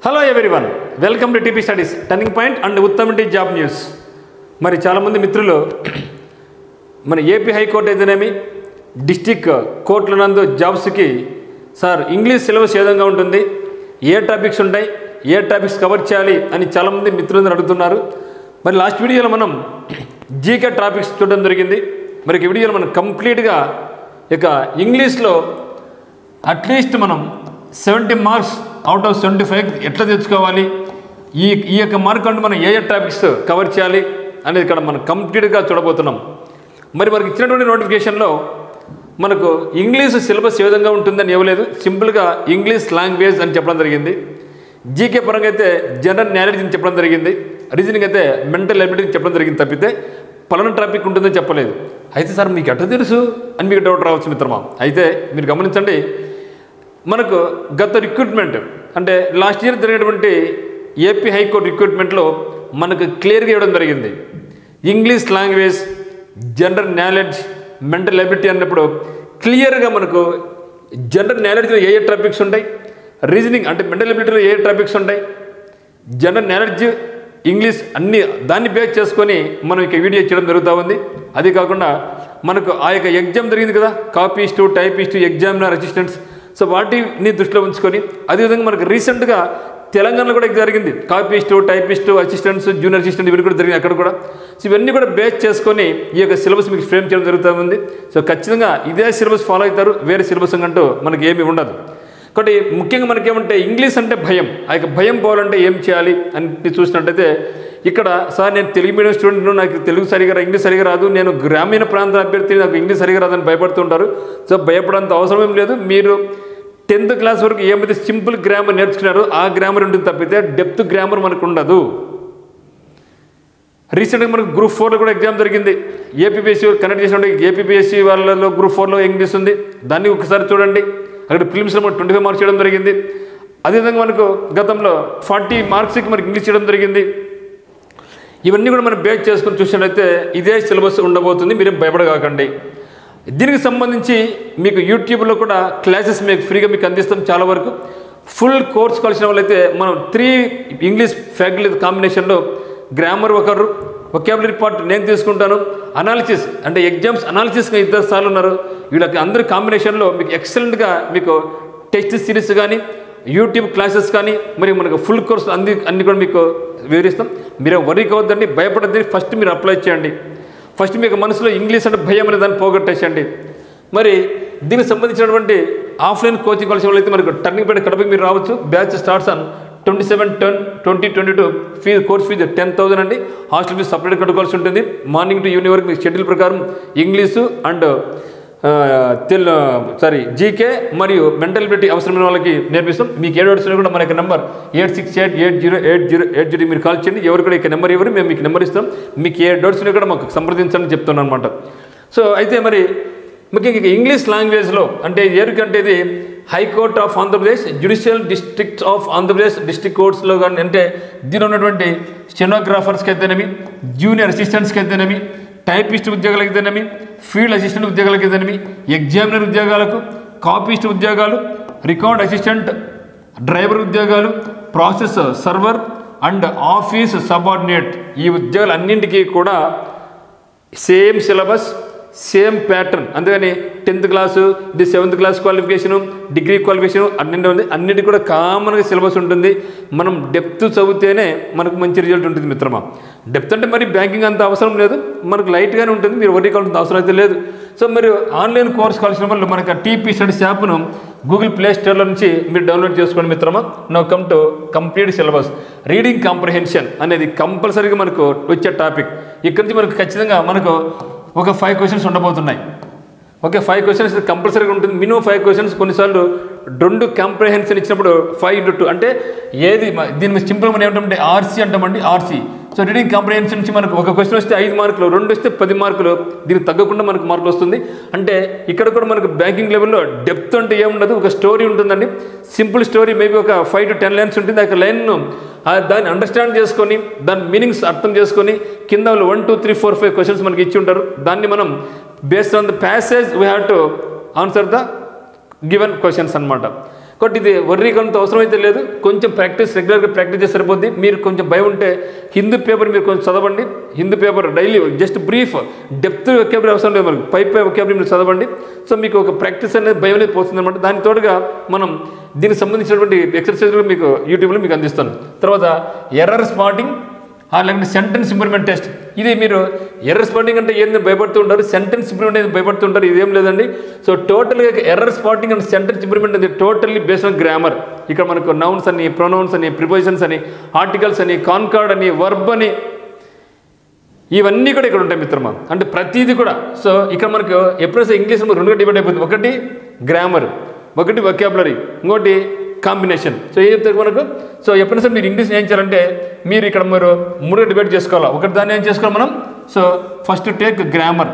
Hello one welcome to TP studies turning point and Uttam T job news మరి చాలామంది మిత్రులు మన ఏపీ హైకోర్టు అయితేనేమి డిస్టిక్ కోర్టుల నందు జాబ్స్కి సార్ ఇంగ్లీష్ సిలబస్ ఏ విధంగా ఉంటుంది ఏ టాపిక్స్ ఉంటాయి ఏ టాపిక్స్ కవర్ చేయాలి అని చాలామంది మిత్రులు అడుగుతున్నారు మరి లాస్ట్ వీడియోలో మనం జీకే టాపిక్స్ చూడడం జరిగింది మరి ఈ వీడియోలో మనం కంప్లీట్గా ఇక ఇంగ్లీష్లో అట్లీస్ట్ మనం seventy marks out of seventy five ఎట్లా తెచ్చుకోవాలి ఈ ఈ యొక్క మార్క్ అంటే మనం ఏ ఏ టాపిక్స్ కవర్ చేయాలి అనేది ఇక్కడ మనం కంప్లీట్గా చూడబోతున్నాం మరి మనకి ఇచ్చినటువంటి నోటిఫికేషన్లో మనకు ఇంగ్లీష్ సిలబస్ ఏ విధంగా ఉంటుందని ఇవ్వలేదు సింపుల్గా ఇంగ్లీష్ లాంగ్వేజ్ అని చెప్పడం జరిగింది జీకే పరంగా అయితే జనరల్ నాలెడ్జ్ అని చెప్పడం జరిగింది రీజనింగ్ అయితే మెంటల్ ఎబిలిటీ చెప్పడం జరిగింది తప్పితే పలానా టాపిక్ ఉంటుందని చెప్పలేదు అయితే సార్ మీకు ఎట్లా తెలుసు అని మీకు డౌట్ రావచ్చు మిత్రమా అయితే మీరు గమనించండి మనకు గత రిక్రూట్మెంట్ అంటే లాస్ట్ ఇయర్ జరిగినటువంటి ఏపీ హైకోర్టు రిక్రూట్మెంట్లో మనకు క్లియర్గా ఇవ్వడం జరిగింది English language general knowledge mental ability అన్నప్పుడు క్లియర్గా మనకు జనరల్ నాలెడ్జ్లో ఏ ఏ టాపిక్స్ ఉంటాయి రీజనింగ్ అంటే మెంటల్ ఎబిలిటీలో ఏ ఏ టాపిక్స్ ఉంటాయి జనరల్ నాలెడ్జ్ ఇంగ్లీష్ అన్ని దాన్ని బేస్ చేసుకొని మనం ఇక వీడియో చేయడం జరుగుతూ ఉంది అది కాకుండా మనకు ఆ యొక్క ఎగ్జామ్ జరిగింది కదా copyist typist examiner assistants so వాటిని దృష్టిలో ఉంచుకొని అదేవిధంగా మనకు రీసెంట్గా తెలంగాణలో కూడా జరిగింది copyist typist assistants junior assistant ఇవన్నీ కూడా జరిగింది అక్కడ కూడా సో ఇవన్నీ కూడా బేస్ చేసుకొని ఈ యొక్క సిలబస్ మీకు ఫ్రేమ్ చేయడం జరుగుతూ ఉంది సో ఖచ్చితంగా ఇదే సిలబస్ ఫాలో అవుతారు వేరే సిలబస్ అంటూ మనకి ఏమీ ఉండదు కాబట్టి ముఖ్యంగా మనకేమంటే ఇంగ్లీష్ అంటే భయం ఆ యొక్క భయం పోవాలంటే ఏం చేయాలి అని చూసినట్టయితే ఇక్కడ సార్ నేను తెలుగు మీడియం స్టూడెంట్ నాకు తెలుగు సరిగా రా- ఇంగ్లీష్ సరిగా రాదు నేను గ్రామీణ ప్రాంత అభ్యర్థి నాకు ఇంగ్లీష్ సరిగా రాదని భయపడుతుంటారు సో భయపడంత అవసరం ఏం లేదు మీరు టెన్త్ క్లాస్ వరకు ఏమైతే సింపుల్ గ్రామర్ నేర్చుకున్నారో ఆ గ్రామర్ ఉంటుంది తప్పితే డెప్త్ గ్రామర్ మనకు ఉండదు రీసెంట్గా మనకు గ్రూప్ ఫోర్లో కూడా ఎగ్జామ్ జరిగింది ఏపీపీఎస్సీ కనెక్ట్ చేసిన ఏపీపీఎస్సీ వాళ్ళలో గ్రూప్ ఫోర్లో ఇంగ్లీష్ ఉంది దాన్ని ఒకసారి చూడండి అక్కడ ఫిలిమ్స్లో మనకు ట్వంటీ ఫైవ్ మార్క్స్ చేయడం జరిగింది అదేవిధంగా మనకు గతంలో ఫార్టీ మార్క్స్కి మనకి ఇంగ్లీష్ చేయడం జరిగింది ఇవన్నీ కూడా మనం బేస్ చేసుకొని చూసినట్లయితే ఇదే సిలబస్ ఉండబోతుంది మీరేం భయపడగాకండి దీనికి సంబంధించి మీకు యూట్యూబ్లో కూడా క్లాసెస్ మీకు ఫ్రీగా మీకు అందిస్తాం చాలా వరకు ఫుల్ కోర్స్ కలిసిన వాళ్ళైతే మనం త్రీ ఇంగ్లీష్ ఫ్యాకల్టీ కాంబినేషన్లో గ్రామర్ ఒకరు ఒకాబులరీ పార్ట్ నేను తీసుకుంటాను అనాలిసిస్ అంటే ఎగ్జామ్స్ అనాలిసిస్గా ఇద్దరు సార్లు ఉన్నారు వీళ్ళకి అందరి కాంబినేషన్లో మీకు ఎక్సలెంట్గా మీకు టెస్ట్ సిరీస్ కానీ యూట్యూబ్ క్లాసెస్ కానీ మరి మనకు ఫుల్ కోర్స్ అన్ని అన్ని కూడా మీకు వివరిస్తాం మీరు వరి కావద్దండి భయపడద్దు ఫస్ట్ మీరు అప్లై చేయండి ఫస్ట్ మీకు మనసులో ఇంగ్లీష్ అంటే భయం అనే దాన్ని పోగొట్టేసండి మరి దీనికి సంబంధించినటువంటి ఆఫ్లైన్ కోచింగ్ కలిసి వాళ్ళైతే మనకు టర్నింగ్ పాయింట్ కడపకి మీరు రావచ్చు batch starts on twenty seven ten twenty twenty two fees course fees ten thousand అండి హాస్టల్ ఫీజు సపరేట్ కట్టుకోవాల్సి ఉంటుంది మార్నింగ్ టు ఈవినింగ్ వరకు మీ షెడ్యూల్ ప్రకారం ఇంగ్లీషు అండ్ తెల్ సారీ జీకే మరియు మెంటల్ ఎబిలిటీ అవసరమైన వాళ్ళకి నేర్పిస్తాం మీకు ఏడు వచ్చినా కూడా మన యొక్క number eight six eight eight zero eight zero eight zero మీరు కాల్ చేయండి ఎవరు కూడా ఇక నెంబర్ ఇవ్వరు మేము మీకు నెంబర్ ఇస్తాం మీకు ఏ డౌట్స్ ఉన్నా కూడా మాకు సంప్రదించండి చెప్తున్నాను అనమాట సో అయితే మరి ముఖ్యంగా ఇక ఇంగ్లీష్ లాంగ్వేజ్లో అంటే ఎవరికంటే ఇది high court of Andhra Pradesh judicial district of Andhra Pradesh district కోర్ట్స్లో కానీ అంటే దీనిలో ఉన్నటువంటి స్టెనోగ్రాఫర్స్కి అయితేనేమి జూనియర్ అసిస్టెంట్స్కి అయితేనేమి టైపిస్ట్ ఉద్యోగాలకు అయితేనేమి ఫీల్డ్ అసిస్టెంట్ ఉద్యోగాలకు అయితేనేమి ఎగ్జామినర్ ఉద్యోగాలకు కాపీస్ట్ ఉద్యోగాలు రికార్డ్ అసిస్టెంట్ డ్రైవర్ ఉద్యోగాలు process server and office subordinate ఈ ఉద్యోగాలు అన్నింటికీ కూడా సేమ్ సిలబస్ సేమ్ ప్యాటర్న్ అందుకని టెన్త్ క్లాసు ఇది seventh class qualification degree qualification అన్నింటి ఉంది అన్నిటి కూడా కామన్గా సిలబస్ ఉంటుంది మనం డెప్త్ చదివితేనే మనకు మంచి రిజల్ట్ ఉంటుంది మిత్రమా డెప్త్ అంటే మరి బ్యాంకింగ్ అంత అవసరం లేదు మనకు లైట్గానే ఉంటుంది మీరు వరీ కావాల్సిన అవసరం అయితే లేదు సో మీరు ఆన్లైన్ కోర్స్ కావాల్సిన వాళ్ళు మనకు టీపీ స్టడీస్ యాప్ను గూగుల్ ప్లే స్టోర్లో నుంచి మీరు డౌన్లోడ్ చేసుకోండి మిత్రమా no come to complete syllabus reading comprehension అనేది కంపల్సరీగా మనకు వచ్చే టాపిక్ ఇక్కడి నుంచి మనకు ఖచ్చితంగా మనకు ఒక ఫైవ్ క్వశ్చన్స్ ఉండబోతున్నాయి ఓకే ఫైవ్ క్వశ్చన్స్ కంపల్సరీగా ఉంటుంది మినిమం ఫైవ్ క్వశ్చన్స్ కొన్నిసార్లు రెండు కాంప్రహెన్షన్ ఇచ్చినప్పుడు ఫైవ్ ఇంటూ టూ అంటే ఏది మ- దీని మీద సింపుల్ మనం ఏమంటామంటే ఆర్సీ అంటామండి ఆర్సీ సో రీడింగ్ కాంప్రహెన్షన్ నుంచి మనకు ఒక క్వశ్చన్ వస్తే ఐదు మార్కులు రెండు వస్తే పది మార్కులు దీనికి తగ్గకుండా మనకు మార్కులు వస్తుంది అంటే ఇక్కడ కూడా మనకు బ్యాంకింగ్ లెవెల్లో డెప్త్ అంటే ఏముండదు ఒక స్టోరీ ఉంటుందండి సింపుల్ స్టోరీ మేబీ ఒక ఫైవ్ టు టెన్ లైన్స్ ఉంటుంది ఆ యొక్క లైన్ను దాన్ని అండర్స్టాండ్ చేసుకొని దాని మీనింగ్స్ అర్థం చేసుకొని కింద one two three four five questions మనకి ఇచ్చి ఉంటారు దాన్ని మనం based on the passage we have to answer the given questions అనమాట బట్ ఇది వర్రీ కొంత అవసరం అయితే లేదు కొంచెం ప్రాక్టీస్ రెగ్యులర్గా ప్రాక్టీస్ చేస్తే సరిపోద్ది మీరు కొంచెం భయం ఉంటే హిందూ పేపర్ మీరు కొంచెం చదవండి Hindu paper daily just brief depth ఒకేబుల్ అవసరం లేదు మనకు పై పై ఒకేబుల్ మీరు చదవండి సో మీకు ఒక ప్రాక్టీస్ అనేది భయం అనేది పోతుంది అనమాట దాని తోడుగా మనం దీనికి సంబంధించినటువంటి ఎక్సర్సైజ్లు మీకు యూట్యూబ్లో మీకు అందిస్తాను తర్వాత ఎర్రర్ స్పాటింగ్ ఆ లేకుంటే సెంటెన్స్ ఇంప్రూవ్మెంట్ టెస్ట్ ఇది మీరు ఎర్రర్ స్పాటింగ్ అంటే ఏంది భయపడుతూ ఉంటారు సెంటెన్స్ ఇంప్రూవ్మెంట్ అనేది భయపడుతూ ఉంటారు ఇదేం లేదండి సో టోటల్గా error spotting and sentence improvement అనేది టోటల్లీ బేస్డ్ ఆన్ గ్రామర్ ఇక్కడ మనకు నౌన్స్ అని ప్రొనౌన్స్ అని ప్రిపోజిషన్స్ అని ఆర్టికల్స్ అని కాన్కార్డ్ అని వర్బ్ అని ఇవన్నీ కూడా ఇక్కడ ఉంటాయి మిత్రమా అంటే ప్రతిదీ కూడా సో ఇక్కడ మనకు ఎప్పుడైతే ఇంగ్లీష్ రెండుగా డివైడ్ అయిపోతుంది ఒకటి గ్రామర్ ఒకటి వొకాబులరీ ఇంకోటి కాంబినేషన్ సో ఏం చెప్తారు మనకు సో ఎప్పుడైనా సరే మీరు ఇంగ్లీష్ ఏం చేయాలంటే మీరు ఇక్కడ మీరు మూడుగా డివైడ్ చేసుకోవాలి ఒకటి దాన్ని ఏం చేసుకోవాలి మనం so first take grammar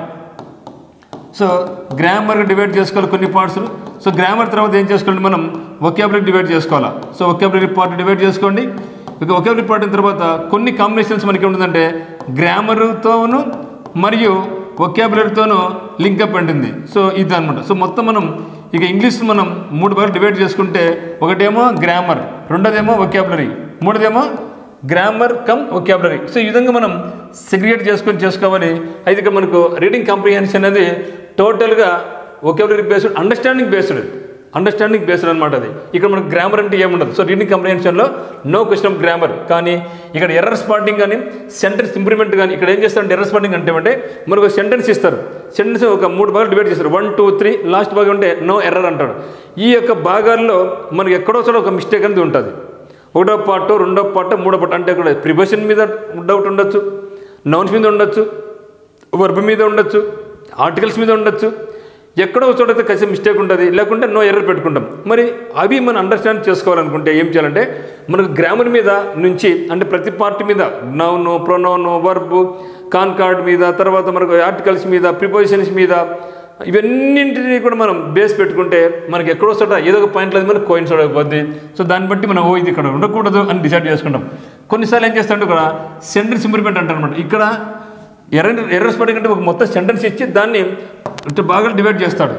so grammar divide చేసుకోవాలి కొన్ని పార్ట్స్ సో గ్రామర్ తర్వాత ఏం చేసుకోండి మనం ఒకేబులరీ డివైడ్ చేసుకోవాలా సో ఒకేబులరీ పార్ట్ డివైడ్ చేసుకోండి ఇక ఒకేబులరీ పార్ట్ అయిన తర్వాత కొన్ని కాంబినేషన్స్ మనకి ఉంటుందంటే గ్రామర్తోను మరియు ఒకేబులరీతోనూ లింకప్ ఉంటుంది సో ఇది అనమాట సో మొత్తం మనం ఇక ఇంగ్లీష్ మనం మూడు భాగాలు డివైడ్ చేసుకుంటే ఒకటేమో గ్రామర్ రెండోదేమో ఒకేబులరీ మూడోదేమో గ్రామర్ కమ్ ఒకాబులరీ సో ఈ విధంగా మనం సెగ్రిగేట్ చేసుకొని చేసుకోవాలి అయితే ఇక్కడ మనకు రీడింగ్ కాంప్రిహెన్షన్ అనేది టోటల్గా vocabulary based understanding based understanding based అనమాట అది ఇక్కడ మనకు గ్రామర్ అంటే ఏముండదు సో రీడింగ్ కాంప్రిహెన్షన్లో నో క్వశ్చన్ ఆఫ్ గ్రామర్ కానీ ఇక్కడ ఎర్రర్ స్పాటింగ్ కానీ సెంటెన్స్ ఇంప్రూవ్మెంట్ కానీ ఇక్కడ ఏం చేస్తారంటే ఎర్రర్ స్పాటింగ్ అంటే ఏమంటే మనకు సెంటెన్స్ ఇస్తారు సెంటెన్స్ ఒక మూడు భాగాలు డివైడ్ చేస్తారు వన్ టూ త్రీ లాస్ట్ భాగం అంటే నో ఎర్రర్ అంటాడు ఈ యొక్క భాగాల్లో మనకు ఎక్కడో చోట ఒక మిస్టేక్ అనేది ఉంటుంది ఒకటో పార్ట్ రెండో పార్ట్ మూడో పార్ట్ అంటే ఇక్కడ ప్రిపరేషన్ మీద డౌట్ ఉండొచ్చు నౌన్స్ మీద ఉండొచ్చు వర్బ్ మీద ఉండొచ్చు ఆర్టికల్స్ మీద ఉండొచ్చు ఎక్కడో ఒక చోట అయితే కసి మిస్టేక్ ఉంటుంది లేకుంటే నో ఎర్రర్ పెట్టుకుంటాం మరి అవి మనం అండర్స్టాండ్ చేసుకోవాలనుకుంటే ఏం చేయాలంటే మనకు గ్రామర్ మీద నుంచి అంటే ప్రతి పార్ట్ మీద నౌను ప్రొనౌను వర్బ్ కాన్కార్డ్ మీద తర్వాత మనకు ఆర్టికల్స్ మీద ప్రిపోజిషన్స్ మీద ఇవన్నింటినీ కూడా మనం బేస్ పెట్టుకుంటే మనకి ఎక్కడో చోట ఏదో ఒక పాయింట్లో అది మనకు కోయిన్సైడ్ అయిపోద్ది సో దాన్ని బట్టి మనం ఓ ఇది ఇక్కడ ఉండకూడదు అని డిసైడ్ చేసుకుంటాం కొన్నిసార్లు ఏం చేస్తామంటే ఇక్కడ సెంటెన్స్ ఇంప్రూవ్మెంట్ అంటారు అనమాట ఇక్కడ ఎర్ర ఎర్రస్ పడి కంటే ఒక మొత్తం సెంటెన్స్ ఇచ్చి దాన్ని ఇట్లా బాగా డివైడ్ చేస్తాడు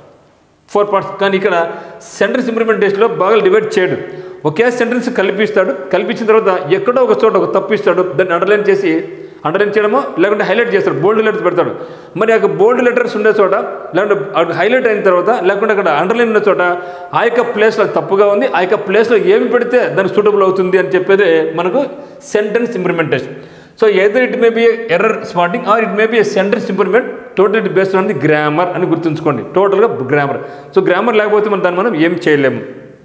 ఫోర్ పార్ట్స్ కానీ ఇక్కడ సెంటెన్స్ ఇంప్రూవ్మెంట్ టెస్ట్లో బాగా డివైడ్ చేయడు ఒకే సెంటెన్స్ కల్పిస్తాడు కల్పించిన తర్వాత ఎక్కడో ఒక చోట ఒక తప్పు ఇస్తాడు దాన్ని అండర్లైన్ చేసి అండర్లైన్ చేయడమో లేకుంటే హైలైట్ చేస్తాడు బోల్డ్ లెటర్స్ పెడతాడు మరి ఆ బోల్డ్ లెటర్స్ ఉండే చోట లేకుంటే హైలైట్ అయిన తర్వాత లేకుంటే అక్కడ అండర్లైన్ ఉన్న చోట ఆ యొక్క ప్లేస్లో తప్పుగా ఉంది ఆ యొక్క ప్లేస్లో ఏమి పెడితే దానికి సూటబుల్ అవుతుంది అని చెప్పేదే మనకు sentence improvementation so either it may be error spotting or it may be sentence improvement total it based on the grammar అని గుర్తుంచుకోండి టోటల్గా గ్రామర్ సో గ్రామర్ లేకపోతే మనం దాన్ని మనం ఏం చేయలేము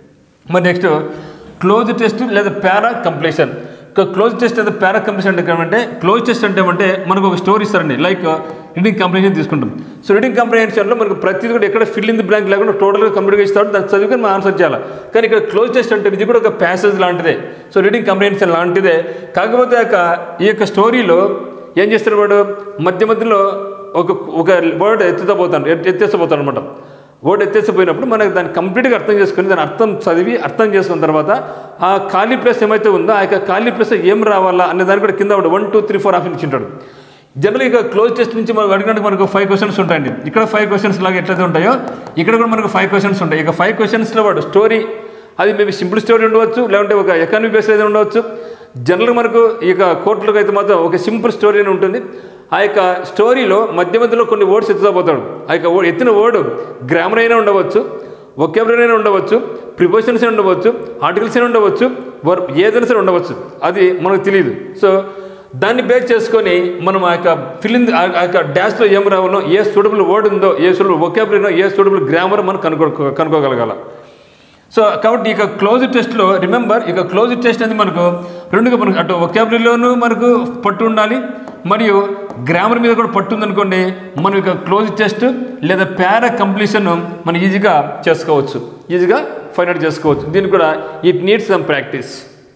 మరి నెక్స్ట్ క్లోజ్ టెస్ట్ లేదా పారా కంప్లీషన్ క్లోజ్ టెస్ట్ లేదా పారా కంప్లీషన్ అంటే ఏమంటే క్లోజ్ టెస్ట్ అంటే ఏమంటే మనకు ఒక స్టోరీ ఇస్తారండి లైక్ రీడింగ్ కాంప్రిహెన్షన్ తీసుకుంటాం సో రీడింగ్ కాంప్రిహెన్షన్లో మనకు ప్రతిదీ కూడా ఎక్కడ ఫిల్ ఇన్ ది బ్లాంక్ లేకుండా టోటల్గా కంప్లీట్గా ఇస్తాడు దాన్ని చదువుకొని మనం ఆన్సర్ చేయాలి కానీ ఇక్కడ క్లోజ్ టెస్ట్ అంటే ఇది కూడా ఒక ప్యాసేజ్ లాంటిదే సో రీడింగ్ కాంప్రిహెన్షన్ లాంటిదే కాకపోతే ఆ యొక్క ఈ యొక్క స్టోరీలో ఏం చేస్తాడు వాడు మధ్య మధ్యలో ఒక ఒక వర్డ్ ఎత్తుతా పోతాడు ఎత్తేసిపోతాడు అనమాట వర్డ్ ఎత్తేసిపోయినప్పుడు మనకు దాన్ని కంప్లీట్గా అర్థం చేసుకుని దాని అర్థం చదివి అర్థం చేసుకున్న తర్వాత ఆ ఖాళీ ప్లేస్ ఏమైతే ఉందో ఆ యొక్క ఖాళీ ప్లేస్ ఏం రావాలా అనే దాని కూడా కింద one two three four option ఇచ్చింటాడు జనరల్గా ఇక క్లోజ్ టెస్ట్ నుంచి మనం అడిగినట్టు మనకు ఫైవ్ క్వశ్చన్స్ ఉంటాయండి ఇక్కడ ఫైవ్ క్వశ్చన్స్ లాగా ఎట్లయితే ఉంటాయో ఇక్కడ కూడా మనకు ఫైవ్ క్వశ్చన్స్ ఉంటాయి ఇక ఫైవ్ క్వశ్చన్స్లో వాడు స్టోరీ అది మేబీ సింపుల్ స్టోరీ ఉండవచ్చు లేదంటే ఒక ఎకానమీ బేస్ ఏదైనా ఉండవచ్చు జనరల్గా మనకు ఇక కోర్టులకు అయితే మాత్రం ఒక సింపుల్ స్టోరీ అని ఉంటుంది ఆ యొక్క స్టోరీలో మధ్య మధ్యలో కొన్ని వర్డ్స్ ఎత్తుతా పోతాడు ఆ యొక్క word- ఎత్తిన వర్డ్ గ్రామర్ అయినా ఉండవచ్చు ఒకేబులరీ అయినా ఉండవచ్చు ప్రిపోజిషన్స్ అయినా ఉండవచ్చు ఆర్టికల్స్ అయినా ఉండవచ్చు వర్ ఏదైనా సరే ఉండవచ్చు అది మనకు తెలియదు సో దాన్ని బేస్ చేసుకొని మనం ఆ యొక్క ఫిలింగ్ ఆ యొక్క డాష్లో ఏం రావాలో ఏ సూటబుల్ వర్డ్ ఉందో ఏ సూటబుల్ ఒకేబులరీ ఏ సూటబుల్ గ్రామర్ మనం కనుక్కో కనుక్కోగలగాల సో కాబట్టి ఇక క్లోజ్ టెస్ట్లో రిమెంబర్ ఇక క్లోజ్ టెస్ట్ అనేది మనకు రెండుగా మనకు అటు ఒకాబులరీలోనూ మనకు పట్టు ఉండాలి మరియు గ్రామర్ మీద కూడా పట్టు ఉందనుకోండి మనం ఇక క్లోజ్ టెస్ట్ లేదా పారా కంప్లీషన్ మనం ఈజీగా చేసుకోవచ్చు ఈజీగా ఫైండ్ అవుట్ చేసుకోవచ్చు దీనికి కూడా ఇట్ నీడ్స్ సమ్ ప్రాక్టీస్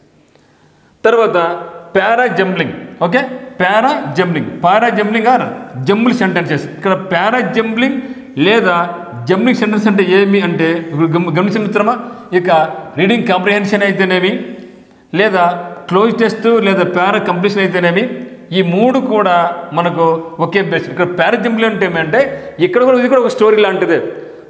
తర్వాత para jumbling okay para jumbling para jumbling or jumble sentences ఇక్కడ పారా జంబ్లింగ్ లేదా జంబ్లింగ్ సెంటెన్స్ అంటే ఏమి అంటే ఇప్పుడు గమ- గమనించిన మిత్రమా ఇక రీడింగ్ కాంప్రిహెన్షన్ అయితేనేమి లేదా క్లోజ్ టెస్ట్ లేదా పారా కంప్లీషన్ అయితేనేమి ఈ మూడు కూడా మనకు ఒకే బేస్ ఇక్కడ పారా జంబ్లింగ్ అంటే ఏమంటే ఇక్కడ కూడా ఇది కూడా ఒక స్టోరీ లాంటిదే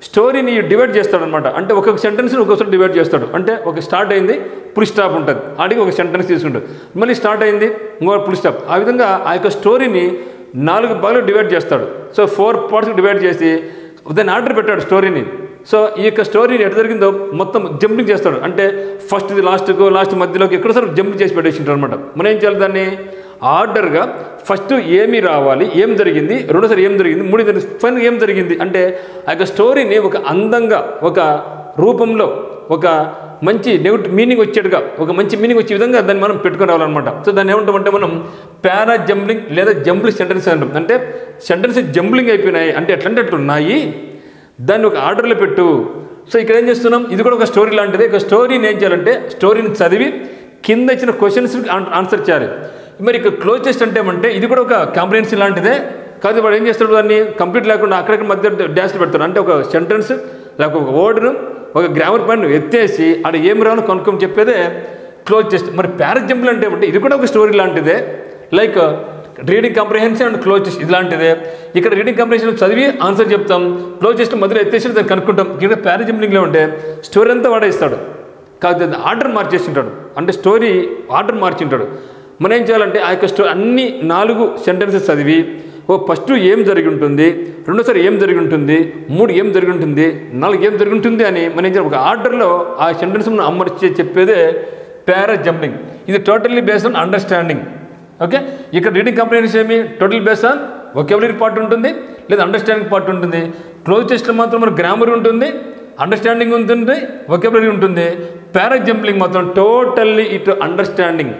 స్టోరీని డివైడ్ చేస్తాడు అనమాట అంటే ఒక్కొక్క సెంటెన్స్ని ఒక్కొక్కసారి డివైడ్ చేస్తాడు అంటే ఒక స్టార్ట్ అయింది ఫుల్ స్టాప్ ఉంటుంది ఆడికి ఒక సెంటెన్స్ తీసుకుంటాడు మళ్ళీ స్టార్ట్ అయింది ఇంకో ఫుల్ స్టాప్ ఆ విధంగా ఆ యొక్క స్టోరీని నాలుగు భాగాలు డివైడ్ చేస్తాడు సో ఫోర్ పార్ట్స్ డివైడ్ చేసి దాన్ని ఆర్డర్ పెట్టాడు స్టోరీని సో ఈ యొక్క స్టోరీని ఎటు జరిగిందో మొత్తం జంపింగ్ చేస్తాడు అంటే ఫస్ట్ ఇది లాస్ట్కు లాస్ట్ మధ్యలోకి ఎక్కడోసారి జంప్ చేసి పెట్టేసింటాడు అనమాట మనం ఏం చేయాలి దాన్ని ఆర్డర్గా ఫస్ట్ ఏమి రావాలి ఏం జరిగింది రెండోసారి ఏం జరిగింది మూడు ఫైనల్ ఏం జరిగింది అంటే ఆ యొక్క స్టోరీని ఒక అందంగా ఒక రూపంలో ఒక మంచి నెగిటివ్ మీనింగ్ వచ్చేట్టుగా ఒక మంచి మీనింగ్ వచ్చే విధంగా దాన్ని మనం పెట్టుకుని రావాలన్నమాట సో దాన్ని ఏమంటామంటే మనం పారా జంబ్లింగ్ లేదా జంబ్లింగ్ సెంటెన్స్ అంటాం అంటే సెంటెన్స్ జంబ్లింగ్ అయిపోయినాయి అంటే ఎట్లంటే అట్లా ఉన్నాయి దాన్ని ఒక ఆర్డర్లో పెట్టు సో ఇక్కడ ఏం చేస్తున్నాం ఇది కూడా ఒక స్టోరీ లాంటిది ఒక స్టోరీని ఏం చేయాలంటే స్టోరీని చదివి కింద ఇచ్చిన క్వశ్చన్స్ ఆన్సర్ చేయాలి మరి ఇక్కడ క్లోజ్ టెస్ట్ అంటే ఏమంటే ఇది కూడా ఒక కాంప్రహెన్సీ లాంటిదే కాదు వాడు ఏం చేస్తాడు దాన్ని కంప్లీట్ లేకుండా అక్కడికి మధ్య డ్యాష్లు పెడతాడు అంటే ఒక సెంటెన్స్ లేక ఒక వర్డ్ను ఒక గ్రామర్ పాయింట్ ఎత్తేసి ఆడ ఏం రావాలో కనుక్కొని చెప్పేదే క్లోజ్ టెస్ట్ మరి ప్యారజంపుల్ అంటే ఏమంటే ఇది కూడా ఒక స్టోరీ లాంటిదే like reading comprehension and cloze test ఇలాంటిదే ఇక్కడ రీడింగ్ కాంప్రహెన్షన్ చదివి ఆన్సర్ చెప్తాం క్లోజ్ టెస్ట్ మధ్యలో ఎత్తేసి దాన్ని కనుక్కుంటాం ఇక్కడ ప్యారజంప్లింగ్లో ఉంటే స్టోరీ అంతా వాడే ఇస్తాడు కాదు అది ఆర్డర్ మార్చేసింటాడు అంటే స్టోరీ ఆర్డర్ మార్చింటాడు మనం ఏం చేయాలంటే ఆ యొక్క స్టో అన్ని నాలుగు సెంటెన్సెస్ చదివి ఓ ఫస్ట్ ఏం జరిగి ఉంటుంది రెండోసారి ఏం జరిగి ఉంటుంది మూడు ఏం జరిగి ఉంటుంది నాలుగు ఏం జరిగి ఉంటుంది అని మనం ఏం చేయాలి ఒక ఆర్డర్లో ఆ సెంటెన్స్ అమర్చి చెప్పేదే పారా జంపింగ్ ఇది totally based on understanding okay ఇక్కడ రీడింగ్ కంప్రహెన్షన్ ఏమి total based on vocabulary part ఉంటుంది లేదా అండర్స్టాండింగ్ పార్ట్ ఉంటుంది క్లోజ్ టెస్ట్లో మాత్రం మన గ్రామర్ ఉంటుంది అండర్స్టాండింగ్ ఉంటుంది ఒకెబులరీ ఉంటుంది పారా జంప్లింగ్ మాత్రం టోటల్లీ ఇట్ అండర్స్టాండింగ్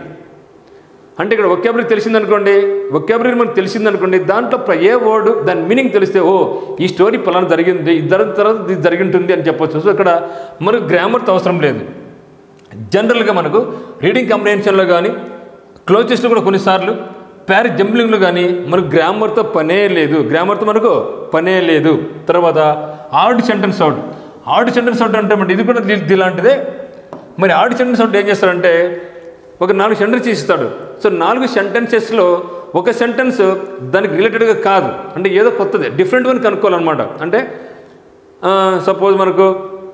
అంటే ఇక్కడ ఒకేబులరీ తెలిసిందనుకోండి ఒకేబులరీ మనకు తెలిసిందనుకోండి దాంట్లో ప్ర- ఏ వర్డ్ దాని మీనింగ్ తెలిస్తే ఓ ఈ స్టోరీ పలానా జరిగింది ఇద్దరు తర్వాత ఇది జరిగి ఉంటుంది అని చెప్పొచ్చు సో ఇక్కడ మనకు గ్రామర్తో అవసరం లేదు జనరల్గా మనకు రీడింగ్ కంప్రహెన్షన్లో కానీ క్లోజ్ టెస్ట్లో కూడా కొన్నిసార్లు ప్యారి జంప్లింగ్లో కానీ మనకు గ్రామర్తో పనే లేదు గ్రామర్తో మనకు పనే లేదు తర్వాత odd sentence out odd sentence out అంటే మరి ఇది కూడా దీ- ఇలాంటిదే మరి ఆర్డ్ సెంటెన్స్ అవుట్ ఏం చేస్తాడంటే ఒక నాలుగు సెంటెన్స్ ఇస్తాడు సో నాలుగు సెంటెన్సెస్లో ఒక సెంటెన్స్ దానికి రిలేటెడ్గా కాదు అంటే ఏదో కొత్తది డిఫరెంట్ వన్ కనుక్కోవాలన్నమాట అంటే సపోజ్ మనకు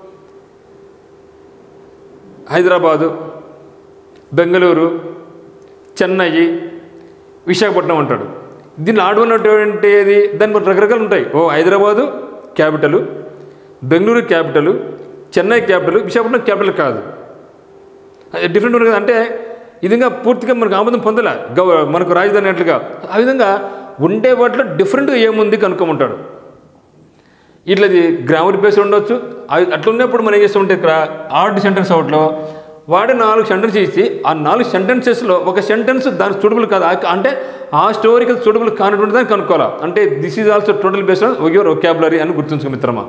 హైదరాబాదు బెంగళూరు చెన్నై విశాఖపట్నం అంటాడు దీన్ని ఆడుకున్నటువంటి ఏది దాని మరి రకరకాలు ఉంటాయి ఓ Hyderabad capital Bengaluru capital Chennai capital Visakhapatnam capital కాదు అది డిఫరెంట్ ఉంటుంది కదా. అంటే ఈ విధంగా పూర్తిగా మనకు ఆమోదం పొందలే గవ మనకు రాజధాని అన్నట్లుగా ఆ విధంగా ఉండే వాటిలో డిఫరెంట్గా ఏముంది కనుక్కోమంటాడు ఇట్లది గ్రామర్ బేస్ ఉండొచ్చు అవి అట్లా ఉన్నప్పుడు మనం ఏం చేస్తుంటే ఇక్కడ ఆర్డ్ సెంటెన్స్ అవుట్లో వాడు నాలుగు సెంటెన్స్ ఇచ్చి ఆ నాలుగు సెంటెన్సెస్లో ఒక సెంటెన్స్ దానికి సూటబుల్ కాదు ఆ- అంటే ఆ స్టోరీకి సూటబుల్ కానటువంటి దాన్ని కనుక్కోవాలి అంటే this is also total based on your vocabulary అని గుర్తుంచుకో మిత్రమా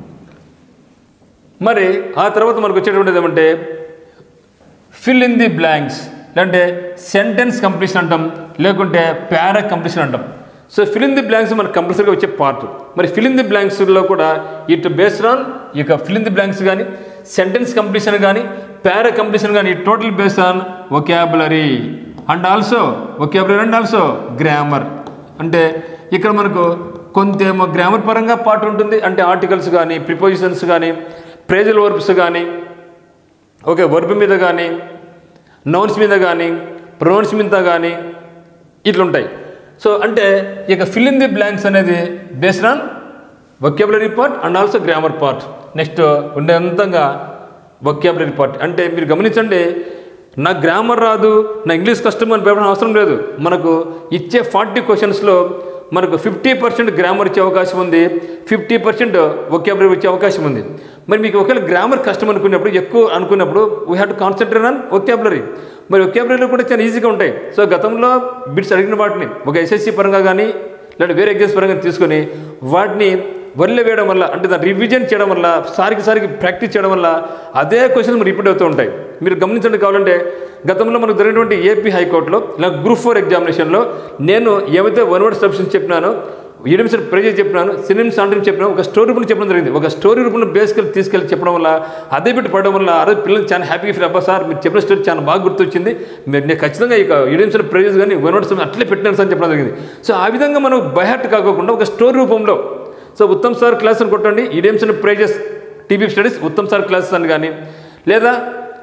మరి ఆ తర్వాత మనకు వచ్చేటువంటిది ఏమంటే ఫిల్ ఇన్ ది బ్లాంక్స్ లేదంటే సెంటెన్స్ కంప్లీషన్ అంటాం లేకుంటే పారా కంప్లీషన్ అంటాం so fill in the blanks మనకు కంపల్సరీగా వచ్చే పార్ట్ మరి ఫిల్ ఇన్ ది బ్లాంక్స్లో కూడా ఇట్ బేస్డ్ ఆన్ ఈ యొక్క ఫిల్ ఇన్ ది బ్లాంక్స్ కానీ సెంటెన్స్ కంప్లీషన్ కానీ పారా కంప్లీషన్ కానీ total based on vocabulary and also vocabulary and also grammar అంటే ఇక్కడ మనకు కొంతేమో గ్రామర్ పరంగా పార్ట్ ఉంటుంది అంటే ఆర్టికల్స్ కానీ ప్రిపోజిషన్స్ కానీ ప్రేజల్ వర్బ్స్ కానీ ఓకే వర్బ్ మీద కానీ నౌన్స్ మీద కానీ ప్రొనౌన్స్ మీద కానీ ఇట్లుంటాయి సో అంటే ఇక ఫిల్ ఇన్ ది బ్లాంక్స్ అనేది based on vocabulary part and also grammar part next ఉండేంతంగా వొక్యాబులరీ పార్ట్ అంటే మీరు గమనించండి నా గ్రామర్ రాదు నా ఇంగ్లీష్ కష్టం అని పేపర్ అవసరం లేదు మనకు ఇచ్చే ఫార్టీ క్వశ్చన్స్లో మనకు ఫిఫ్టీ పర్సెంట్ గ్రామర్ ఇచ్చే అవకాశం ఉంది ఫిఫ్టీ పర్సెంట్ వొక్యాబులరీ ఇచ్చే అవకాశం ఉంది మరి మీకు ఒకవేళ గ్రామర్ కష్టం అనుకున్నప్పుడు ఎక్కువ అనుకున్నప్పుడు we have to concentrate on vocabulary మరి వొక్యాబులరీలో కూడా చాలా ఈజీగా ఉంటాయి సో గతంలో బిట్స్ అడిగిన వాటిని ఒక ఎస్ఎస్సి పరంగా కానీ లేదా వేరే ఎగ్జామ్స్ పరంగా తీసుకొని వాటిని వరిలో వేయడం వల్ల అంటే దాన్ని రివిజన్ చేయడం వల్ల సారికి సారికి ప్రాక్టీస్ చేయడం వల్ల అదే క్వశ్చన్స్ రిపీట్ అవుతూ ఉంటాయి మీరు గమనించండి కావాలంటే గతంలో మనకు జరిగినటువంటి ఏపీ హైకోర్టులో ఇలా గ్రూప్ ఫోర్ ఎగ్జామినేషన్లో నేను ఏవైతే వన్ వర్డ్ సబ్స్టెన్స్ చెప్పినానో యూనివర్సిటీ ప్రైజెస్ చెప్పినాను సినిమ్స్ అంటే చెప్పినా ఒక స్టోరీ రూపంలో చెప్పడం జరిగింది ఒక స్టోరీ రూపంలో బేస్కెళ్ళి తీసుకెళ్ళి చెప్పడం వల్ల అదే పెట్టి పడడం వల్ల ఆ రోజు పిల్లలు చాలా హ్యాపీగా ఫీల్ అబ్బా సార్ మీరు చెప్పిన స్టోరీ చాలా బాగా గుర్తొచ్చింది మీరు నేను ఖచ్చితంగా ఇక యూనివర్సిటీ ప్రైజెస్ కానీ వన్ వర్డ్స్ అట్లే పెట్టినాను సార్ అని చెప్పడం జరిగింది సో ఆ విధంగా మనం బైహార్ట్ కాకోకుండా ఒక స్టోరీ రూపంలో so so Uttam sir class అని కొట్టండి idioms and phrases TB studies Uttam sir classes అని కానీ లేదా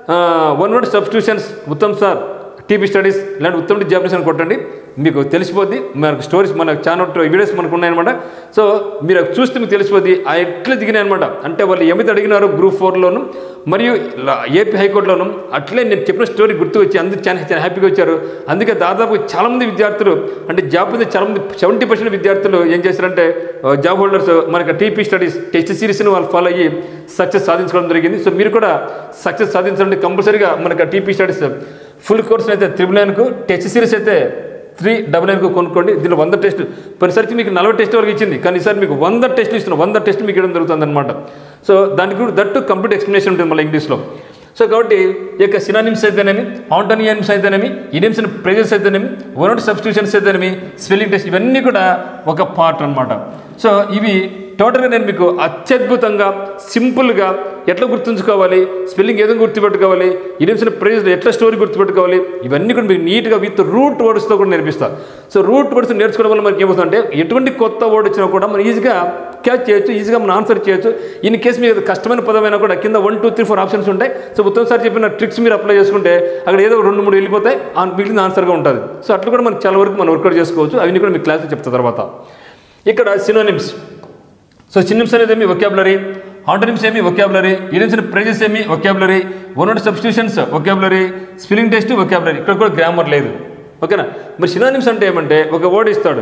one word substitutions Uttam sir TB studies ఇలాంటి ఉత్తమ్ జాబ్స్ అని కొట్టండి మీకు తెలిసిపోద్ది మనకు స్టోరీస్ మన ఛానల్ వీడియోస్ మనకు ఉన్నాయన్నమాట సో మీరు అవి చూస్తే మీకు తెలిసిపోద్ది ఆ ఎట్లా దిగినాయి అనమాట అంటే వాళ్ళు ఏమైతే అడిగినారో గ్రూప్ ఫోర్లోను మరియు లా- ఏపీ హైకోర్టులోను అట్లే నేను చెప్పిన స్టోరీ గుర్తు వచ్చి అందరూ చాలా చాలా హ్యాపీగా వచ్చారు అందుకే దాదాపు చాలామంది విద్యార్థులు అంటే జాబ్ మీద చాలామంది సెవెంటీ పర్సెంట్ విద్యార్థులు ఏం చేశారంటే ఆ, జాబ్ హోల్డర్స్ మనకి టీపీ స్టడీస్ టెస్ట్ సిరీస్ని వాళ్ళు ఫాలో అయ్యి సక్సెస్ సాధించుకోవడం జరిగింది సో మీరు కూడా సక్సెస్ సాధించాలంటే కంపల్సరీగా మనకి టీపీ స్టడీస్ ఫుల్ కోర్స్ అయితే త్రిబుల్ నైన్కు టెస్ట్ సిరీస్ అయితే త్రీ డబల్ నైన్కు కొనుక్కోండి దీనిలో వంద టెస్ట్ పోయినసరికి మీకు నలభై టెస్ట్ వరకు ఇచ్చింది కానీ ఈసారి మీకు వంద టెస్ట్లు ఇస్తున్నాం వంద టెస్ట్ మీకు ఇవ్వడం జరుగుతుంది అనమాట సో దానికి కూడా దట్టు కంప్లీట్ ఎక్స్ప్లెనేషన్ ఉంటుంది మళ్ళీ ఇంగ్లీష్లో సో కాబట్టి ఈ యొక్క సినానిమ్స్ అయితేనేమి ఆంటోనియానిమ్స్ అయితేనేమి ఇడియమ్స్ అండ్ ప్రెజెస్ అయితేనేమి వన్ సబ్స్టిట్యూషన్స్ అయితేనేమి స్పెల్లింగ్ టెస్ట్ ఇవన్నీ కూడా ఒక పార్ట్ అన్నమాట సో ఇవి టోటల్గా నేను మీకు అత్యద్భుతంగా సింపుల్గా ఎట్లా గుర్తుంచుకోవాలి స్పెల్లింగ్ ఏదో గుర్తుపెట్టుకోవాలి ఇడియమ్స్ అండ్ ప్రెజెస్ ఎట్లా స్టోరీ గుర్తుపెట్టుకోవాలి ఇవన్నీ కూడా మీకు నీట్గా విత్ రూట్ వర్డ్స్తో కూడా నేర్పిస్తా సో రూట్ వర్డ్స్ నేర్చుకోవడం వల్ల మనకి ఏమవుతుందంటే ఎటువంటి కొత్త వర్డ్ వచ్చినా కూడా మనం ఈజీగా క్యాచ్ చేయొచ్చు ఈజీగా మనం ఆన్సర్ చేయొచ్చు ఇన్ కేసు మీకు కష్టమైన పదమైనా కూడా కింద one two three four options ఉంటాయి సో ఉత్తమ్ సార్ చెప్పిన ట్రిక్స్ మీరు అప్లై చేసుకుంటే అక్కడ ఏదో ఒక రెండు మూడు వెళ్ళిపోతాయి ఆ మిగిలిన ఆన్సర్గా ఉంటుంది సో అట్లా కూడా మనకి చాలా వరకు మనం వర్కౌట్ చేసుకోవచ్చు అవన్నీ కూడా మీకు క్లాస్ చెప్తా తర్వాత ఇక్కడ సినోనిమ్స్ సో సినిమ్స్ అనేది ఏమి ఒకాబులరీ ఆంటోనిమ్స్ ఏమి ఒకాబులరీ ఇడియమ్స్ అండ్ ప్రైజెస్ ఏమి vocabulary one and substitutions vocabulary spelling test vocabulary ఇక్కడ కూడా గ్రామర్ లేదు ఓకేనా మరి సినానిమ్స్ అంటే ఏమంటే ఒక వర్డ్ ఇస్తాడు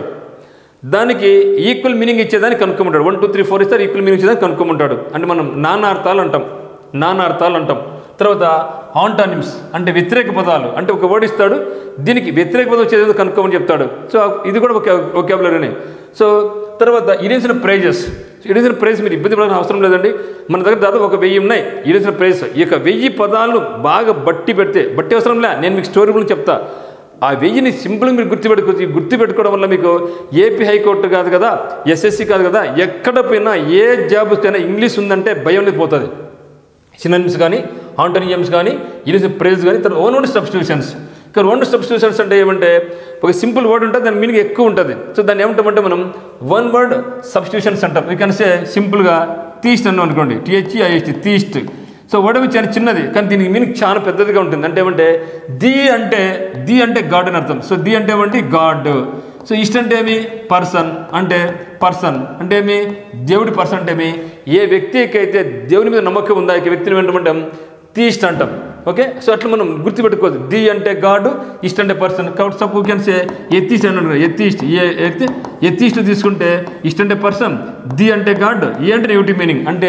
దానికి ఈక్వల్ మీనింగ్ ఇచ్చేదాన్ని కనుక్కోమంటాడు వన్ టూ త్రీ ఫోర్ ఇస్తారు ఈక్వల్ మీనింగ్ ఇచ్చేదాన్ని కనుక్కోమంటాడు అంటే మనం నానార్థాలు అంటాం నానార్థాలు అంటాం తర్వాత ఆంటానిమ్స్ అంటే వ్యతిరేక పదాలు అంటే ఒక వర్డ్ ఇస్తాడు దీనికి వ్యతిరేక పదం వచ్చేది కనుక్కోమని చెప్తాడు సో ఇది కూడా ఒక ఒకాబులరీనే సో తర్వాత idioms and phrases idioms and phrase మీరు ఇబ్బంది పడాల్సిన అవసరం లేదండి మన దగ్గర దాదాపు ఒక వెయ్యి ఉన్నాయి ఇడియన్స్ అండ్ ప్రైజ్ ఈ యొక్క వెయ్యి పదాలను బాగా బట్టి పెడితే బట్టి అవసరం లే నేను మీకు స్టోరీ గురించి చెప్తా ఆ వెయ్యిని సింపుల్గా మీరు గుర్తుపెట్టుకోవచ్చు గుర్తుపెట్టుకోవడం వల్ల మీకు ఏపీ హైకోర్టు కాదు కదా ఎస్ఎస్సి కాదు కదా ఎక్కడ పోయినా ఏ జాబ్ అయినా ఇంగ్లీష్ ఉందంటే భయం అనేది పోతుంది సిననిమ్స్ కానీ ఆంటోనియమ్స్ కానీ ఇనిస్ ప్రైజ్ కానీ తర్వాత ఓన్ వర్డ్ సబ్స్టిట్యూషన్స్ ఇక్కడ ఓన్ సబ్స్టిట్యూషన్స్ అంటే ఏమంటే ఒక సింపుల్ వర్డ్ ఉంటుంది దాని మీనింగ్ ఎక్కువ ఉంటుంది సో దాన్ని ఏమంటామంటే మనం వన్ వర్డ్ సబ్స్టిట్యూషన్స్ అంటాం వీ కెన్ సే సింపుల్గా తీస్ట్ అన్నాం అనుకోండి టిహెచ్ఈఐఎస్టి తీస్ట్ సో వర్డ్ చాలా చిన్నది కానీ దీనికి మీనింగ్ చాలా పెద్దదిగా ఉంటుంది అంటే ఏమంటే ది అంటే ది అంటే గాడ్ అని అర్థం సో ది అంటే ఏమంటే గాడ్ సో ఇష్ట అంటే ఏమి పర్సన్ అంటే పర్సన్ అంటే ఏమి దేవుడి పర్సన్ అంటే ఏమి ఏ వ్యక్తికి అయితే దేవుని మీద నమ్మకం ఉందా ఈ వ్యక్తిని వెంటమంటాం తీస్ట్ అంటాం ఓకే సో అట్లా మనం గుర్తుపెట్టుకోవచ్చు ది అంటే గాడ్ ఇష్ట అంటే పర్సన్ కాబట్టి సపోజ్ కెన్ సే ఎత్తిస్ట్ అని అనుకో ఎత్తిస్ట్ ఏ ఎత్తి ఎత్తిస్ట్ తీసుకుంటే ఇష్ట అంటే పర్సన్ ది అంటే గాడ్ ఏ అంటే నెగిటివ్ మీనింగ్ అంటే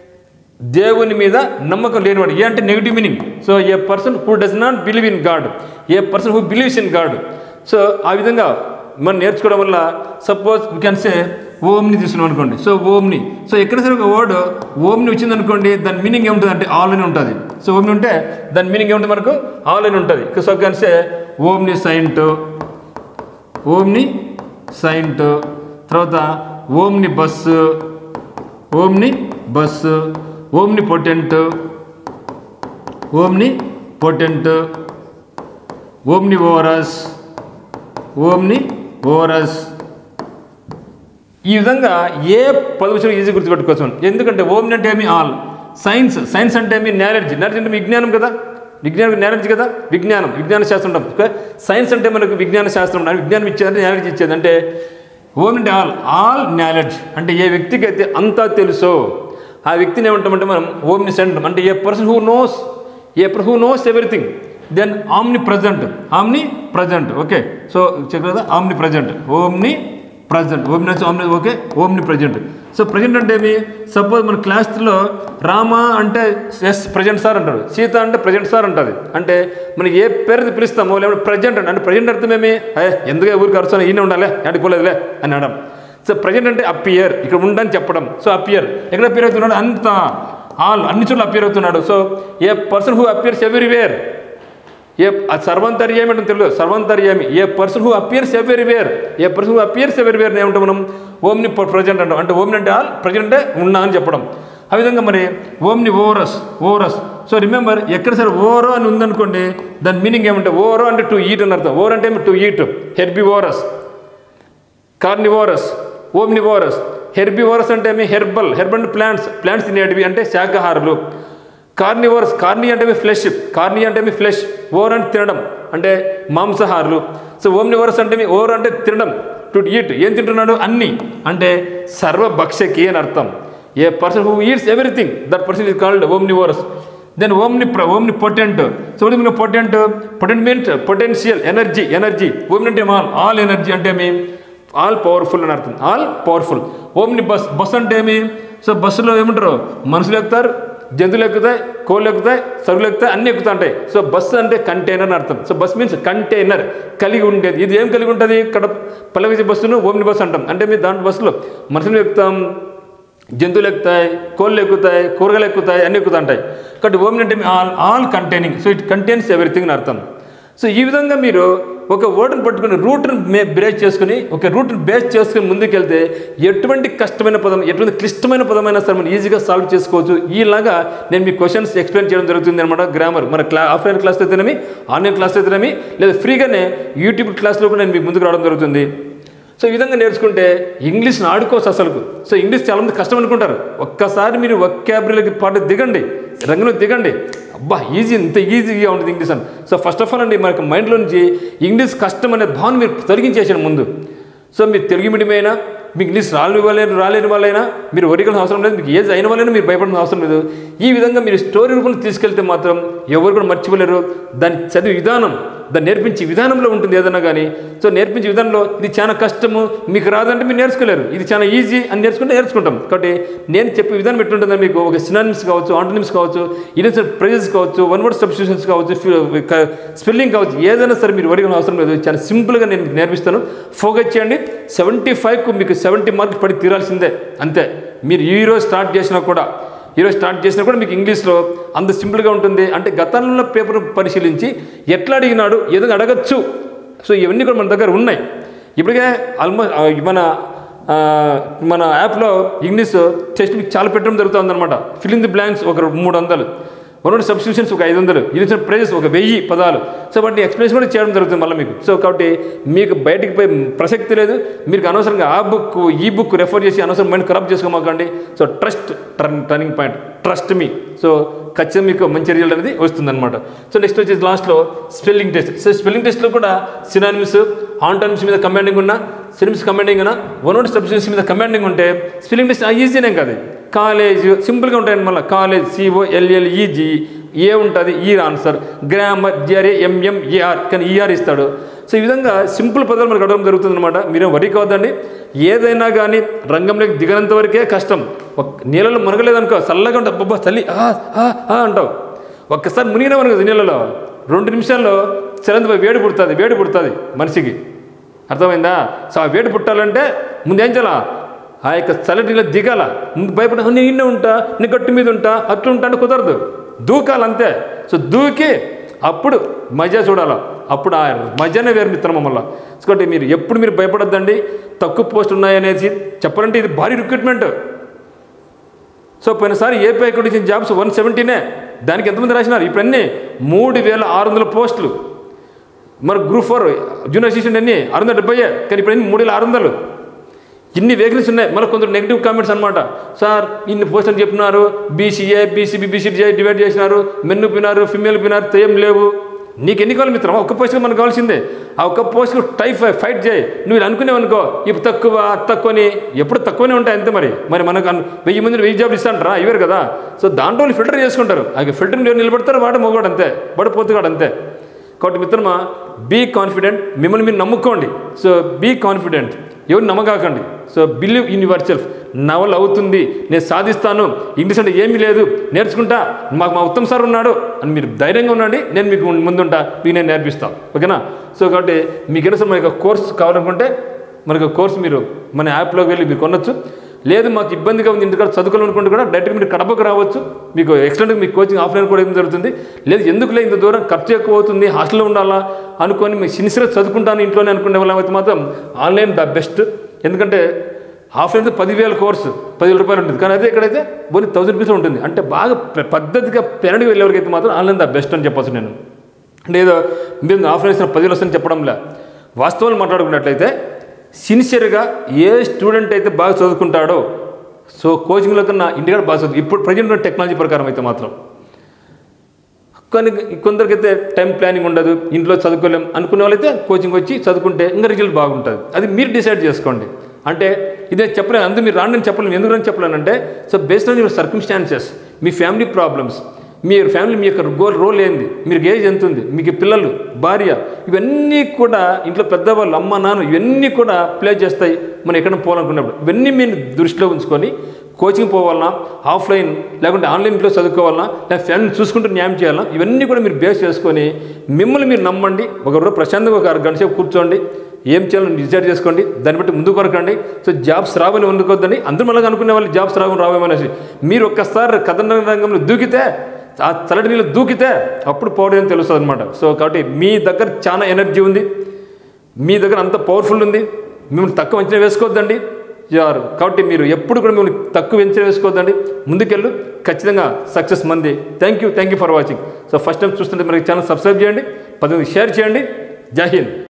దేవుని మీద నమ్మకం లేనివాడు ఏ అంటే negative meaning so a person who does not believe in God a person who believes in God so ఆ విధంగా మనం నేర్చుకోవడం వల్ల suppose we can say omni తీసుకున్నాం అనుకోండి సో ఓమ్ని సో ఎక్కడ సరే ఒక వర్డ్ ఓమ్ని వచ్చింది అనుకోండి దాని మీనింగ్ ఏముంటుంది అంటే ఆల్ అని ఉంటుంది సో ఓమ్ని ఉంటే దాని మీనింగ్ ఏముంటుంది మనకు ఆల్ అని ఉంటుంది so can say omniscient omniscient తర్వాత omnibus omnibus omnipotent omnipotent omnivorous omnivorous ఈ విధంగా ఏ పదవిషయం ఈజీ గుర్తుపెట్టుకోవచ్చు మనం. ఎందుకంటే ఓమ్ని అంటే ఏమి ఆల్ సైన్స్ సైన్స్ అంటే ఏమి నాలెడ్జ్ నాలెడ్జ్ అంటే విజ్ఞానం కదా విజ్ఞానం నాలెడ్జ్ కదా విజ్ఞానం విజ్ఞాన శాస్త్రం ఉంటాం ఓకే? సైన్స్ అంటే మనకు విజ్ఞాన శాస్త్రం ఉంటుంది. విజ్ఞానం ఇచ్చేదంటే నాలెడ్జ్ ఇచ్చేది అంటే ఓమ్ అంటే ఆల్ ఆల్ నాలెడ్జ్ అంటే ఏ వ్యక్తికి అయితే అంతా తెలుసో ఆ వ్యక్తిని ఏమంటామంటే మనం ఓమ్ని సెంట్ అంటే a person who knows a person who knows everything then omnipresent omnipresent okay so check కదా omnipresent omnipresent omni omni okay omnipresent so present అంటే ఏమి సపోజ్ మన క్లాస్లో రామ అంటే yes present sir అంటాడు సీత అంటే present sir అంటుంది అంటే మనకి ఏ పేరు పిలుస్తామో లేకపోతే ప్రజెంట్ అంటే అంటే ప్రజెంట్ అర్థం ఏమి అయ్యే ఎందుకు ఊరికి అరుస్తాను ఈయన ఉండాలి అడిపోలేదులే అని అనడం సో ప్రజెంట్ అంటే అపియర్ ఇక్కడ ఉండని చెప్పడం సో అపియర్ ఎక్కడ అపియర్ అవుతున్నాడు అంత ఆల్ అన్ని చోట్ల అపియర్ అవుతున్నాడు so a person who appears everywhere ఏ ఆ సర్వంతర్యామి అంటే తెలియదు సర్వంతర్యామి a person who appears everywhere a person who appears everywhere ఏమంటాం మనం ఓమ్ని ప్రజెంట్ అంటాం అంటే ఓమ్ని అంటే ఆల్ ప్రజెంట్ అంటే ఉన్నా అని చెప్పడం ఆ విధంగా మరి ఓమ్ని ఓరస్ ఓరస్ సో రిమెంబర్ ఎక్కడ సరే ఓరో అని ఉందనుకోండి దాని మీనింగ్ ఏమంటే ఓరో అంటే టు ఈట్ అని అర్థం ఓర్ అంటే to eat herbivorous carnivorous omnivorous herbivorous అంటే ఏమి హెర్బల్ హెర్బల్ ప్లాంట్స్ ప్లాంట్స్ తినేటివి అంటే శాకాహారులు కార్నివర్స్ కార్ని అంటే మీ ఫ్లెష్ కార్ని అంటే మీ ఫ్లెష్ ఓవర్ అంటే తినడం అంటే మాంసాహారులు సో ఓమ్నివర్స్ అంటే మీ ఓవర్ అంటే తినడం టు ఈట్ ఏం తింటున్నాడు అన్ని అంటే సర్వభక్షకి అని అర్థం a person who eats everything that person is called omnivores then omni omnipotent so mean potent potent means potential energy energy omni అంటే ఆల్ ఆల్ ఎనర్జీ అంటే మీ ఆల్ పవర్ఫుల్ అని అర్థం all powerful omnibus bus అంటే ఏమి so బస్సులో ఏమంటారు మనుషులు ఎక్కుతారు జంతువులు ఎక్కుతాయి కోళ్ళు ఎక్కుతాయి సరుకులు ఎక్కుతాయి అన్నీ ఎక్కుతా ఉంటాయి సో బస్సు అంటే కంటైనర్ అని అర్థం సో బస్ మీన్స్ కంటైనర్ కలిగి ఉండేది ఇది ఏం కలిగి ఉంటుంది ఇక్కడ పల్లవిజ బస్సును ఓమ్ని బస్సు అంటాం అంటే మీరు దాంట్లో బస్సులో మనుషులు ఎక్కుతాం జంతువులు ఎక్కుతాయి కోళ్ళు ఎక్కుతాయి కూరగాయలు ఎక్కుతాయి అన్నీ ఎక్కుతా ఉంటాయి కాబట్టి ఓమ్ని అంటే all all containing so it contains everything అని అర్థం సో ఈ విధంగా మీరు ఒక వర్డ్ని పట్టుకుని రూట్ని మే బ్రేక్ చేసుకుని ఒక రూట్ని బేస్ చేసుకుని ముందుకెళ్తే ఎటువంటి కష్టమైన పదం ఎటువంటి క్లిష్టమైన పదమైనా సరే మనం ఈజీగా సాల్వ్ చేసుకోవచ్చు ఈలాగా నేను మీ క్వశ్చన్స్ ఎక్స్ప్లెయిన్ చేయడం జరుగుతుంది అనమాట గ్రామర్ మన క్లా ఆఫ్లైన్ క్లాస్ అయితేనేమి ఆన్లైన్ క్లాస్ అయితేనేమి లేదా ఫ్రీగానే యూట్యూబ్ క్లాస్లో కూడా నేను మీకు ముందుకు రావడం జరుగుతుంది సో ఈ విధంగా నేర్చుకుంటే ఇంగ్లీష్ని ఆడుకోవచ్చు అసలుకు సో ఇంగ్లీష్ చాలామంది కష్టం అనుకుంటారు ఒక్కసారి మీరు ఒక్యాబరీలకి పాటు దిగండి రంగంలో దిగండి అబ్బా ఈజీ ఇంత ఈజీగా ఉంటుంది ఇంగ్లీష్ అని సో ఫస్ట్ ఆఫ్ ఆల్ అండి మనకి మైండ్లో నుంచి ఇంగ్లీష్ కష్టం అనే భావన మీరు తొలగించేసాను ముందు సో మీరు తెలుగు మీడియం అయినా మీకు ఇంగ్లీష్ రాని వాళ్ళైనా రాలేని వాళ్ళైనా మీరు ఒరిగల అవసరం లేదు మీకు ఏజ్ అయిన వాళ్ళైనా మీరు భయపడిన అవసరం లేదు ఈ విధంగా మీరు స్టోరీ రూపంలో తీసుకెళ్తే మాత్రం ఎవరు కూడా మర్చిపోలేరు దాని చదివి విధానం దాన్ని నేర్పించే విధానంలో ఉంటుంది ఏదైనా కానీ సో నేర్పించే విధానంలో ఇది చాలా కష్టము మీకు రాదంటే మీరు నేర్చుకోలేరు ఇది చాలా ఈజీ అని నేర్చుకుంటే నేర్చుకుంటాం కాబట్టి నేను చెప్పే విధానం ఎట్లుంటుందో మీకు ఒక సినానిమ్స్ కావచ్చు ఆంటోనిమ్స్ కావచ్చు ఇనిషియల్ ప్రైజెస్ కావచ్చు వన్ వర్డ్ సబ్స్టిట్యూషన్స్ కావచ్చు స్పెల్లింగ్ కావచ్చు ఏదైనా సరే మీరు వరిగిన అవసరం లేదు చాలా సింపుల్గా నేను మీకు నేర్పిస్తాను ఫోకస్ చేయండి సెవెంటీ ఫైవ్కు మీకు సెవెంటీ మార్క్స్ పడి తీరాల్సిందే అంతే మీరు ఈ రోజు స్టార్ట్ చేసినా కూడా ఈరోజు స్టార్ట్ చేసినా కూడా మీకు ఇంగ్లీష్లో అంత సింపుల్గా ఉంటుంది అంటే గతంలో పేపర్ పరిశీలించి ఎట్లా అడిగినాడు ఏదో అడగచ్చు సో ఇవన్నీ కూడా మన దగ్గర ఉన్నాయి ఇప్పటికే ఆల్మోస్ట్ మన ఆ, మన యాప్లో ఇంగ్లీష్ టెస్ట్ మీకు చాలా పెట్టడం జరుగుతుంది అనమాట ఫిలింగ్ ది బ్లాంక్స్ ఒక మూడు వందలు వన్ సబ్స్టిట్యూషన్స్ ఒక ఐదు వందలు ఇది ప్రైజెస్ ఒక వెయ్యి పదాలు సో వాటిని ఎక్స్ప్లెనేషన్ కూడా చేయడం జరుగుతుంది మళ్ళీ మీకు సో కాబట్టి మీకు బయటికి పోయి ప్రసక్తి లేదు మీకు అనవసరంగా ఆ బుక్ ఈ బుక్ రెఫర్ చేసి అనవసరం మైండ్ ఖరాబ్ చేసుకోమాకండి so trust turn turning point trust మీ సో ఖచ్చితంగా మీకు మంచి రిజల్ట్ అనేది వస్తుందన్నమాట సో నెక్స్ట్ వచ్చేసి లాస్ట్లో స్పెల్లింగ్ టెస్ట్ సో స్పెల్లింగ్ టెస్ట్లో కూడా సినానిమ్స్ ఆంటోనిమ్స్ మీద కమాండింగ్ ఉన్నా సినిమ్స్ కమాండింగ్ ఉన్నా వన్ వర్డ్ సబ్స్టిట్యూన్స్ మీద కమాండింగ్ ఉంటే స్పెల్లింగ్ టెస్ట్ ఈజీనే కాదు కాలేజ్ సింపుల్గా ఉంటాయి మళ్ళీ కాలేజ్ సిఓ ఎల్ఎల్ఈజి ఏ ఉంటుంది ఈ answer grammar GRA MM AR కానీ ఈఆర్ ఇస్తాడు సో ఈ విధంగా సింపుల్ పదాలు మనకు అడగడం జరుగుతుంది అనమాట మీరేం వరి కావద్దండి ఏదైనా కానీ రంగంలోకి దిగనంత వరకే కష్టం ఒక్ నీళ్ళలో మునగలేదనుకో చల్లగా ఉంటావు అబ్బబ్బా చల్లి ఆ, ఆ, ఆ అంటావు ఒక్కసారి మునిగినావు అనుకో నీళ్ళలో రెండు నిమిషాల్లో చలంత వేడి పుడుతుంది వేడి పుడుతుంది మనిషికి అర్థమైందా సో ఆ వేడి పుట్టాలంటే ముందు ఏం చేయాలా ఆ యొక్క చల్లటిలో దిగాల ముందు భయపడ నేను ఇన్నే ఉంటా నీ గట్టు మీద ఉంటా అట్లా ఉంటా అంటే కుదరదు దూకాలంతే సో దూకి అప్పుడు మజా చూడాల అప్పుడు ఆ మజానే వేరు మిత్రం మమ్మల్ని కాబట్టి మీరు ఎప్పుడు మీరు భయపడొద్దండి తక్కువ పోస్ట్ ఉన్నాయనేసి చెప్పాలంటే ఇది భారీ రిక్రూట్మెంట్ సో పోయినసారి ఏపీ ఇచ్చిన జాబ్స్ వన్ సెవెంటీనే దానికి ఎంతమంది రాసినారు ఇప్పుడు అన్నీ మూడు వేల ఆరు వందల పోస్టులు మరి గ్రూప్ ఫోర్ జూనియర్ అసిస్టెంట్ అన్ని ఆరు వందల డెబ్బై కానీ ఇప్పుడు అన్ని మూడు వేల ఆరు వందలు ఇన్ని వేకెన్సీ ఉన్నాయి మళ్ళీ కొందరు నెగిటివ్ కామెంట్స్ అనమాట సార్ ఇన్ని పోస్ట్ అని చెప్పినారు బీసీఏ బీసీబీ బీసీడీ డివైడ్ చేసినారు మెన్ను పినారు ఫిమేల్ పినారు ఏం లేవు నీకు ఎన్ని కావాలి మిత్రం ఒక్క పోస్ట్ మనకు కావాల్సిందే ఆ ఒక్క పోస్ట్ టైప్ ఫైట్ చేయి నువ్వు ఇలా అనుకునేవు అనుకో ఇప్పుడు తక్కువ తక్కువ అని ఎప్పుడు తక్కువనే ఉంటాయి అంతే మరి మరి మనకు అను- వెయ్యి మంది వెయ్యి జాబ్లు ఇస్తాంటారా ఇవ్వరు కదా సో దాంట్లో వాళ్ళు ఫిల్టర్ చేసుకుంటారు ఆ ఫిల్టర్ నిలబెడతారు వాడు మొగోడు అంతే వాడు పోతుగాడు అంతే కాబట్టి మిత్రమా బీ కాన్ఫిడెంట్ మిమ్మల్ని మీరు నమ్ముకోండి సో బీ కాన్ఫిడెంట్ ఎవరు నమ్మకాకండి so believe in yourself నా వల్ల అవుతుంది నేను సాధిస్తాను ఇంగ్లీష్ అంటే ఏమీ లేదు నేర్చుకుంటా మాకు మా ఉత్తమ్ సార్ ఉన్నాడు అని మీరు ధైర్యంగా ఉండండి నేను మీకు ముందుంటా మీకు నేను నేర్పిస్తాను ఓకేనా సో కాబట్టి మీకు ఏదైనా సరే మనకి కోర్స్ కావాలనుకుంటే మనకు కోర్స్ మీరు మన యాప్లోకి వెళ్ళి మీరు కొనొచ్చు లేదు మాకు ఇబ్బందిగా ఉంది ఇంటికాడ చదువుకోవాలనుకుంటే కూడా డైరెక్ట్గా మీరు కడపకు రావచ్చు మీకు ఎక్స్టెంట్ మీకు కోచింగ్ ఆఫ్లైన్ కూడా ఏం జరుగుతుంది లేదు ఎందుకులే ఇంత దూరం ఖర్చు ఎక్కువ అవుతుంది హాస్టల్లో ఉండాలా అనుకొని మీకు సిన్సియర్గా చదువుకుంటాను ఇంట్లోనే అనుకునే వాళ్ళమైతే మాత్రం ఆన్లైన్ ద బెస్ట్ ఎందుకంటే ఆఫ్లైన్ అయితే పదివేల కోర్సు పదివేల రూపాయలు ఉంటుంది కానీ అదే ఇక్కడైతే ఓన్లీ థౌసండ్ రూపీస్ ఉంటుంది అంటే బాగా ప- పద్ధతిగా పెరడి వెళ్ళేవరకైతే మాత్రం ఆన్లైన్ ద బెస్ట్ అని చెప్పొచ్చు నేను అంటే ఏదో మీరు ఆఫ్లైన్ ఇచ్చిన పదివేలు వస్తుందని చెప్పడంలే వాస్తవాలు మాట్లాడుకున్నట్లయితే సిన్సియర్గా ఏ స్టూడెంట్ అయితే బాగా చదువుకుంటాడో సో కోచింగ్లో కన్నా ఇంటికాడ బాగా చదువు ఇప్పుడు ప్రజెంట్ ఉన్న టెక్నాలజీ ప్రకారం అయితే మాత్రం కొన్ని కొందరికైతే టైం ప్లానింగ్ ఉండదు ఇంట్లో చదువుకోలేం అనుకునే వాళ్ళైతే కోచింగ్ వచ్చి చదువుకుంటే ఇంకా రిజల్ట్ బాగుంటుంది అది మీరు డిసైడ్ చేసుకోండి అంటే ఇదే చెప్పలేను అందుకు మీరు రాండి చెప్పలేను ఎందుకు రాని చెప్పలేనంటే so based on your circumstances మీ ఫ్యామిలీ ప్రాబ్లమ్స్ మీ ఫ్యామిలీ మీ యొక్క గోల్ రోల్ ఏంది మీకు ఏజ్ ఎంత ఉంది మీకు పిల్లలు భార్య ఇవన్నీ కూడా ఇంట్లో పెద్దవాళ్ళు అమ్మ నాన్న ఇవన్నీ కూడా ప్లే చేస్తాయి మనం ఎక్కడ పోవాలనుకున్నప్పుడు ఇవన్నీ మీరు దృష్టిలో ఉంచుకొని కోచింగ్ పోవాలన్నా ఆఫ్లైన్ లేకుంటే ఆన్లైన్ ఇంట్లో చదువుకోవాలన్నా లేకపోతే ఫ్యామిలీ చూసుకుంటూ న్యాయం చేయాలన్నా ఇవన్నీ కూడా మీరు బేస్ చేసుకొని మిమ్మల్ని మీరు నమ్మండి ఒక రోజు ప్రశాంతంగా ఒక అర గంట సేపు కూర్చోండి ఏం చేయాలని డిసైడ్ చేసుకోండి దాన్ని బట్టి ముందుకు కొరకండి సో జాబ్స్ రావని వండుకోవద్దని అందరూ మళ్ళీ అనుకునే వాళ్ళు జాబ్స్ రావని రావేమనేసి మీరు ఒక్కసారి కథన రంగంలో దూకితే ఆ చల్లటి నీళ్ళు దూకితే అప్పుడు పౌడర్ అని తెలుస్తుంది అనమాట సో కాబట్టి మీ దగ్గర చాలా ఎనర్జీ ఉంది మీ దగ్గర అంత పవర్ఫుల్ ఉంది మిమ్మల్ని తక్కువ అంచనా వేసుకోవద్దండి యారు కాబట్టి మీరు ఎప్పుడు కూడా మిమ్మల్ని తక్కువ అంచనా వేసుకోవద్దండి ముందుకెళ్ళు ఖచ్చితంగా సక్సెస్ మంది thank you thank you for watching so first time చూస్తుంటే మనకి ఛానల్ సబ్స్క్రైబ్ చేయండి పది షేర్ చేయండి జై హింద్